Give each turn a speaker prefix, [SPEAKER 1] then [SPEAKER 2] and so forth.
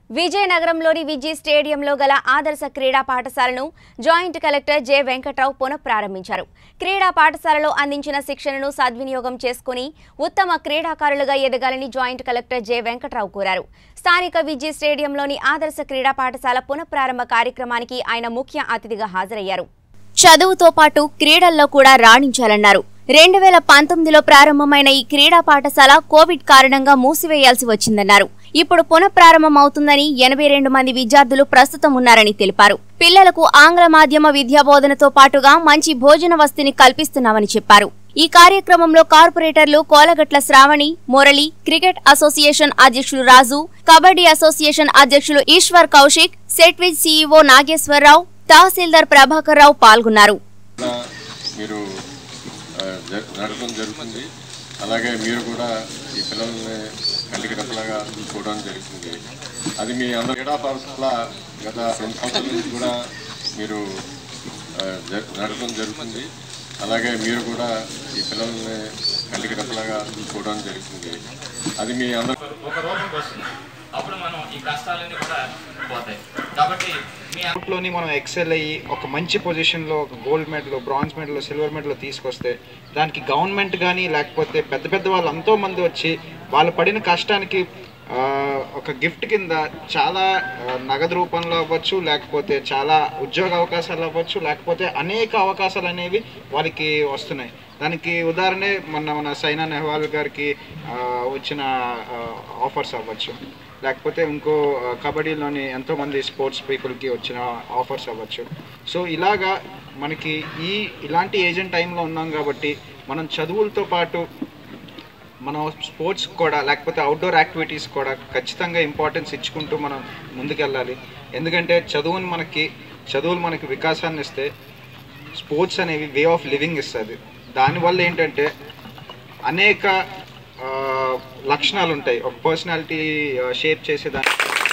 [SPEAKER 1] విజయనగరంలోని విజయ్ స్టేడియంలో గల ఆదర్శ క్రీడా పాఠశాలను జాయింట్ కలెక్టర్ జె వెంకట్రావు పునఃప్రారంభించారు క్రీడా పాఠశాలలో అందించిన శిక్షణను సద్వినియోగం చేసుకుని ఉత్తమ క్రీడాకారులుగా ఎదగాలని జాయింట్ కలెక్టర్ జె వెంకట్రావు కోరారు స్థానిక విజయ్ స్టేడియంలోని ఆదర్శ క్రీడా పాఠశాల పునఃప్రారంభ కార్యక్రమానికి ఆయన ముఖ్య అతిథిగా హాజరయ్యారు చదువుతో పాటు క్రీడల్లో కూడా రాణించాలన్నారు రెండు వేల పంతొమ్మిదిలో ప్రారంభమైన ఈ క్రీడా పాఠశాల కోవిడ్ కారణంగా మూసివేయాల్సి వచ్చిందన్నారు ఇప్పుడు పునఃప్రారంభమవుతుందని ఎనభై రెండు మంది విద్యార్థులు ప్రస్తుతం ఉన్నారని తెలిపారు పిల్లలకు ఆంగ్ల మాధ్యమ విద్యా బోధనతో పాటుగా మంచి భోజన వసతిని కల్పిస్తున్నామని చెప్పారు ఈ కార్యక్రమంలో కార్పొరేటర్లు కోలగట్ల శ్రావణి మురళి క్రికెట్ అసోసియేషన్ అధ్యక్షులు రాజు కబడ్డీ అసోసియేషన్ అధ్యక్షులు ఈశ్వర్ కౌశిక్ సెట్విజ్ సీఈఓ నాగేశ్వరరావు తహసీల్దార్ ప్రభాకర్ రావు పాల్గొన్నారు
[SPEAKER 2] కూడా మీరు ఆ, జ- జరగడం జరుగుతుంది అలాగే మీరు కూడా ఈ పిల్లల్ని కంటికి రెప్పలాగా చూడడం జరుగుతుంది అది మీ అందరి క్రీడా పాఠశాల గత రెండు సంవత్సరాల నుంచి కూడా మీరు ఆ, జ- జరగడం జరుగుతుంది అలాగే మీరు కూడా ఈ పిల్లల్ని కంటికి రెప్పలాగా చూడడం జరుగుతుంది అది మీ అందరి
[SPEAKER 3] ఒక రూపంకి వస్తుంది అప్పుడు మనం ఈ కష్టాలన్నీ కూడా పోతాయి కాబట్టి మీ
[SPEAKER 4] లోని మనం ఎక్సెల్ అయ్యి ఒక మంచి పొజిషన్లో ఒక gold medal bronze medal silver medal తీసుకొస్తే దానికి గవర్నమెంట్ కానీ లేకపోతే పెద్ద పెద్ద వాళ్ళు ఎంతో మంది వచ్చి వాళ్ళు పడిన కష్టానికి ఆ, ఒక గిఫ్ట్ కింద చాలా ఆ, నగదు రూపంలో అవ్వచ్చు లేకపోతే చాలా ఉద్యోగ అవకాశాలు అవ్వచ్చు లేకపోతే అనేక అవకాశాలు అనేవి వాళ్ళకి వస్తున్నాయి దానికి ఉదాహరణే మొన్న మన సైనా నెహ్వాల్ గారికి ఆ, వచ్చిన ఆఫర్స్ అవ్వచ్చు లేకపోతే ఇంకో ఆ, కబడ్డీలోని ఎంతోమంది స్పోర్ట్స్ పీపుల్కి వచ్చిన ఆఫర్స్ అవ్వచ్చు సో ఇలాగా మనకి ఈ ఇలాంటి ఏజెంట్ టైంలో ఉన్నాం కాబట్టి మనం చదువులతో పాటు మనం స్పోర్ట్స్ కూడా లేకపోతే అవుట్డోర్ యాక్టివిటీస్ కూడా ఖచ్చితంగా ఇంపార్టెన్స్ ఇచ్చుకుంటూ మనం ముందుకెళ్ళాలి ఎందుకంటే చదువుని మనకి చదువులు మనకి వికాసాన్ని ఇస్తే స్పోర్ట్స్ అనేవి వే ఆఫ్ లివింగ్ ఇస్తుంది దానివల్ల ఏంటంటే అనేక ఆ, లక్షణాలు ఉంటాయి ఒక పర్సనాలిటీ షేప్ చేసే దాని